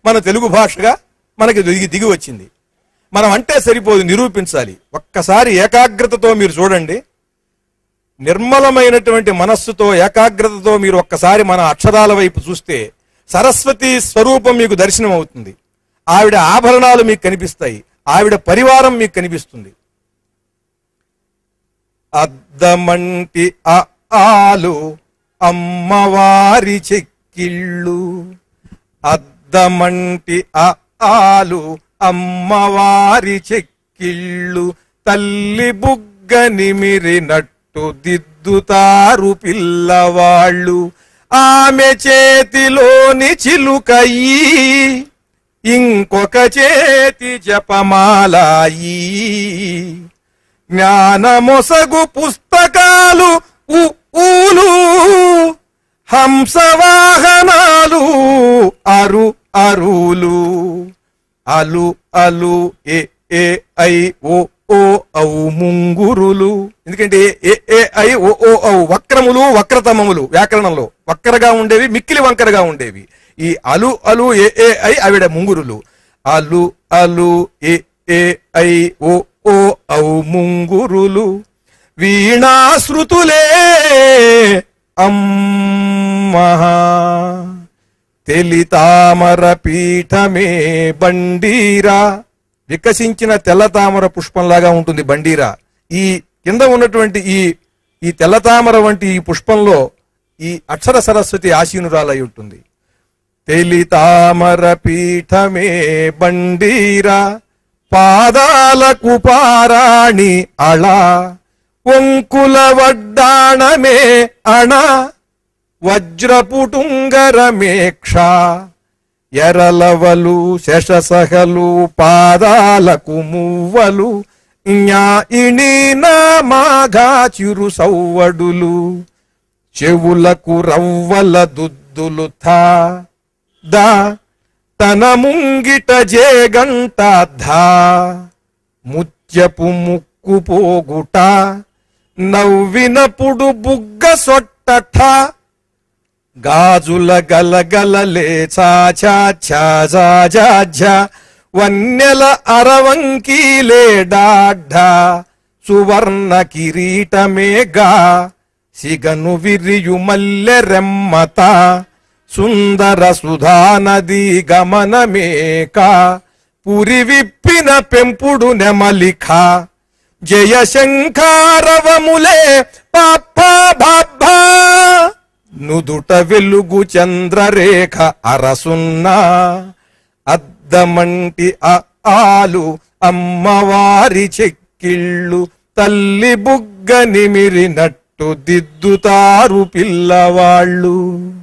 మన తెలుగు భాషగా మనకి దిగి దిగి వచ్చింది మనం అంటే సరిపోదు నిరూపించాలి ఒక్కసారి ఏకాగ్రతతో మీరు చూడండి నిర్మలమైనటువంటి మనస్సుతో ఏకాగ్రతతో మీరు ఒక్కసారి మన అక్షరాల వైపు చూస్తే సరస్వతి స్వరూపం మీకు దర్శనం అవుతుంది ఆవిడ ఆభరణాలు మీకు కనిపిస్తాయి ఆవిడ పరివారం మీకు కనిపిస్తుంది అద్దమంటి అ ఆలు అమ్మవారి చెక్కిళ్ళు అద్దమంటి అ ఆలు అమ్మవారి చెక్కిళ్ళు తల్లి బుగ్గ నిమిరినట్టు దిద్దుతారు పిల్లవాళ్ళు ఆమె చేతిలోని చిలుకయ్యి ఇంకొక చేతి జపమాలాయి జ్ఞానమొసగు పుస్తకాలు ఉ ఊలు హంసవాహనాలు అరు అరులు అలు అలు ఏ ఏ ఐ ఓ ఓ ఔ ముంగురులు ఎందుకంటే ఏ ఏ ఐ ఓ ఓ ఔ వక్రములు వక్రతమములు వ్యాకరణంలో వక్రగా ఉండేవి మిక్కిలి వంకరగా ఉండేవి ఈ అలు అలు ఏ ఏ ఐ ఆవిడ ముంగురులు అలు అలు ఏ ఏ ఐ ఓ ఓ ఔ ముంగురులు వీణాశ్రుతులే అమ్మహా తెలితామర పీఠమే బండీరా వికసించిన తెల్లతామర పుష్పంలాగా ఉంటుంది బండీరా ఈ కింద ఉన్నటువంటి ఈ ఈ తెల్లతామర వంటి ఈ పుష్పంలో ఈ అక్షర సరస్వతి ఆశీనురాలై ఉంటుంది తెలితామర పీఠమే బండీరా పాదాలకు పారాణి అళ ఒంకుల వడ్డాణమే అణ వజ్రపుటుంగరమేక్ష ఎరలవలు శశసహలు పాదాలకు మువ్వలు జ్ఞాయిణి నామాగా చిరు సవ్వడులు చెవులకు రవ్వల దుద్దులు థా దా తన ముంగిట జేగంట ధా ముత్యపు ముక్కు పోగుట నవ్వినప్పుడు బుగ్గ సొట్టఠ గాజుల గలగలలే చాచాఛాజాజాఝ వన్నెల అరవంకీలే డాఢ సువర్ణ కిరీటమేగా సిగను విరియు మల్లె రెమ్మత సుందర సుధా నదీ గమనమేక పురి విప్పిన పెంపుడు నెమలిఖ జయ శంఖారవములే పాప్పా బాబ్బా నుదుట వెలుగు చంద్రరేఖ అరసున్నా అద్దమంటి అ ఆలు అమ్మవారి చెక్కిళ్ళు తల్లి బుగ్గ నిమిరినట్టు దిద్దుతారు పిల్లవాళ్ళు